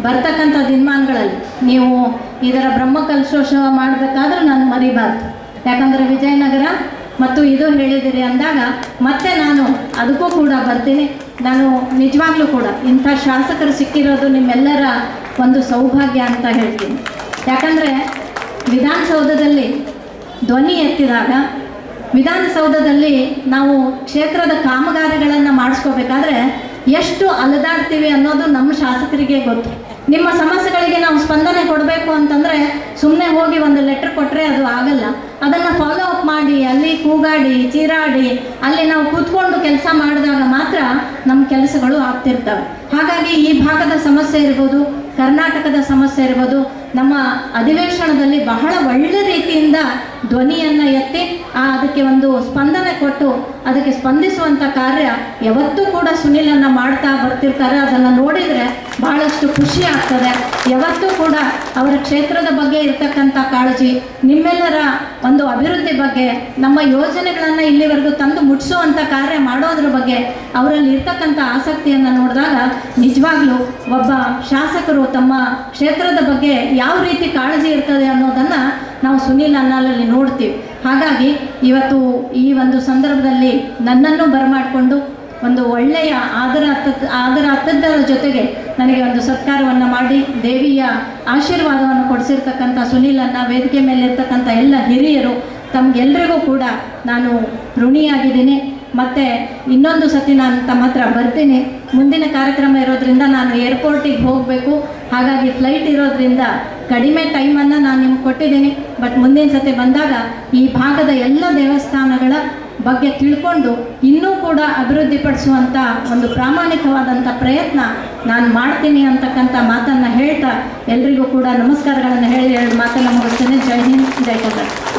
ಬರ್ತಕ್ಕಂಥ ದಿನಮಾನಗಳಲ್ಲಿ ನೀವು ಇದರ ಬ್ರಹ್ಮಕಲಶೋತ್ಸವ ಮಾಡಬೇಕಾದ್ರೆ ನಾನು ಮರಿಬಾರ್ದು ಯಾಕಂದರೆ ವಿಜಯನಗರ ಮತ್ತು ಇದು ಹೇಳಿದಿರಿ ಅಂದಾಗ ಮತ್ತೆ ನಾನು ಅದಕ್ಕೂ ಕೂಡ ಬರ್ತೀನಿ ನಾನು ನಿಜವಾಗ್ಲೂ ಕೂಡ ಇಂಥ ಶಾಸಕರು ಸಿಕ್ಕಿರೋದು ನಿಮ್ಮೆಲ್ಲರ ಒಂದು ಸೌಭಾಗ್ಯ ಅಂತ ಹೇಳ್ತೀನಿ ಯಾಕಂದರೆ ವಿಧಾನಸೌಧದಲ್ಲಿ ಧ್ವನಿ ಎತ್ತಿದಾಗ ವಿಧಾನಸೌಧದಲ್ಲಿ ನಾವು ಕ್ಷೇತ್ರದ ಕಾಮಗಾರಿಗಳನ್ನು ಮಾಡಿಸ್ಕೋಬೇಕಾದ್ರೆ ಎಷ್ಟು ಅಲದಾಡ್ತೀವಿ ಅನ್ನೋದು ನಮ್ಮ ಶಾಸಕರಿಗೆ ಗೊತ್ತು ನಿಮ್ಮ ಸಮಸ್ಯೆಗಳಿಗೆ ನಾವು ಸ್ಪಂದನೆ ಕೊಡಬೇಕು ಅಂತಂದರೆ ಸುಮ್ಮನೆ ಹೋಗಿ ಒಂದು ಲೆಟ್ರ್ ಕೊಟ್ಟರೆ ಅದು ಆಗಲ್ಲ ಅದನ್ನು ಫಾಲೋ ಅಪ್ ಮಾಡಿ ಅಲ್ಲಿ ಕೂಗಾಡಿ ಚೀರಾಡಿ ಅಲ್ಲಿ ನಾವು ಕೂತ್ಕೊಂಡು ಕೆಲಸ ಮಾಡಿದಾಗ ಮಾತ್ರ ನಮ್ಮ ಕೆಲಸಗಳು ಆಗ್ತಿರ್ತವೆ ಹಾಗಾಗಿ ಈ ಭಾಗದ ಸಮಸ್ಯೆ ಇರ್ಬೋದು ಕರ್ನಾಟಕದ ಸಮಸ್ಯೆ ಇರ್ಬೋದು ನಮ್ಮ ಅಧಿವೇಶನದಲ್ಲಿ ಬಹಳ ಒಳ್ಳೆ ರೀತಿಯಿಂದ ಧ್ವನಿಯನ್ನು ಎತ್ತಿ ಆ ಅದಕ್ಕೆ ಒಂದು ಸ್ಪಂದನೆ ಕೊಟ್ಟು ಅದಕ್ಕೆ ಸ್ಪಂದಿಸುವಂಥ ಕಾರ್ಯ ಯಾವತ್ತೂ ಕೂಡ ಸುನಿಲನ್ನು ಮಾಡ್ತಾ ಬರ್ತಿರ್ತಾರೆ ಅದನ್ನು ನೋಡಿದರೆ ಬಹಳಷ್ಟು ಖುಷಿ ಆಗ್ತದೆ ಯಾವತ್ತೂ ಕೂಡ ಅವರ ಕ್ಷೇತ್ರದ ಬಗ್ಗೆ ಇರ್ತಕ್ಕಂಥ ಕಾಳಜಿ ನಿಮ್ಮೆಲ್ಲರ ಒಂದು ಅಭಿವೃದ್ಧಿ ಬಗ್ಗೆ ನಮ್ಮ ಯೋಜನೆಗಳನ್ನು ಇಲ್ಲಿವರೆಗೂ ತಂದು ಮುಟ್ಟಿಸುವಂಥ ಕಾರ್ಯ ಮಾಡೋದ್ರ ಬಗ್ಗೆ ಅವರಲ್ಲಿ ಇರ್ತಕ್ಕಂಥ ಆಸಕ್ತಿಯನ್ನು ನೋಡಿದಾಗ ನಿಜವಾಗ್ಲೂ ಒಬ್ಬ ಶಾಸಕರು ತಮ್ಮ ಕ್ಷೇತ್ರದ ಬಗ್ಗೆ ಯಾವ ರೀತಿ ಕಾಳಜಿ ಇರ್ತದೆ ಅನ್ನೋದನ್ನು ನಾವು ಸುನೀಲ್ ಅನ್ನಲ್ಲಿ ನೋಡ್ತೀವಿ ಹಾಗಾಗಿ ಇವತ್ತು ಈ ಒಂದು ಸಂದರ್ಭದಲ್ಲಿ ನನ್ನನ್ನು ಬರಮಾಡಿಕೊಂಡು ಒಂದು ಒಳ್ಳೆಯ ಆದರ ಹತ್ತದ ಆದರ ಹತ್ತದರ ಜೊತೆಗೆ ನನಗೆ ಒಂದು ಸತ್ಕಾರವನ್ನು ಮಾಡಿ ದೇವಿಯ ಆಶೀರ್ವಾದವನ್ನು ಕೊಡಿಸಿರ್ತಕ್ಕಂಥ ಸುನೀಲನ್ನ ವೇದಿಕೆ ಮೇಲೆ ಇರ್ತಕ್ಕಂಥ ಎಲ್ಲ ಹಿರಿಯರು ತಮಗೆಲ್ಲರಿಗೂ ಕೂಡ ನಾನು ಋಣಿಯಾಗಿದ್ದೀನಿ ಮತ್ತು ಇನ್ನೊಂದು ಸತಿ ನಾನು ತಮ್ಮ ಹತ್ರ ಬರ್ತೀನಿ ಮುಂದಿನ ಕಾರ್ಯಕ್ರಮ ಇರೋದ್ರಿಂದ ನಾನು ಏರ್ಪೋರ್ಟಿಗೆ ಹೋಗಬೇಕು ಹಾಗಾಗಿ ಫ್ಲೈಟ್ ಇರೋದ್ರಿಂದ ಕಡಿಮೆ ಟೈಮನ್ನು ನಾನು ನಿಮ್ಗೆ ಕೊಟ್ಟಿದ್ದೀನಿ ಬಟ್ ಮುಂದಿನ ಸತಿ ಬಂದಾಗ ಈ ಭಾಗದ ಎಲ್ಲ ದೇವಸ್ಥಾನಗಳ ಬಗ್ಗೆ ತಿಳ್ಕೊಂಡು ಇನ್ನೂ ಕೂಡ ಅಭಿವೃದ್ಧಿಪಡಿಸುವಂಥ ಒಂದು ಪ್ರಾಮಾಣಿಕವಾದಂಥ ಪ್ರಯತ್ನ ನಾನು ಮಾಡ್ತೀನಿ ಅಂತಕ್ಕಂಥ ಮಾತನ್ನು ಹೇಳ್ತಾ ಎಲ್ರಿಗೂ ಕೂಡ ನಮಸ್ಕಾರಗಳನ್ನು ಹೇಳಿ ಎರಡು ಮಾತನ್ನು ಮುಗಿಸ್ತೇನೆ ಜೈ ಹಿಂದ್ ಜೈ ಕರ್ನಾಟಕ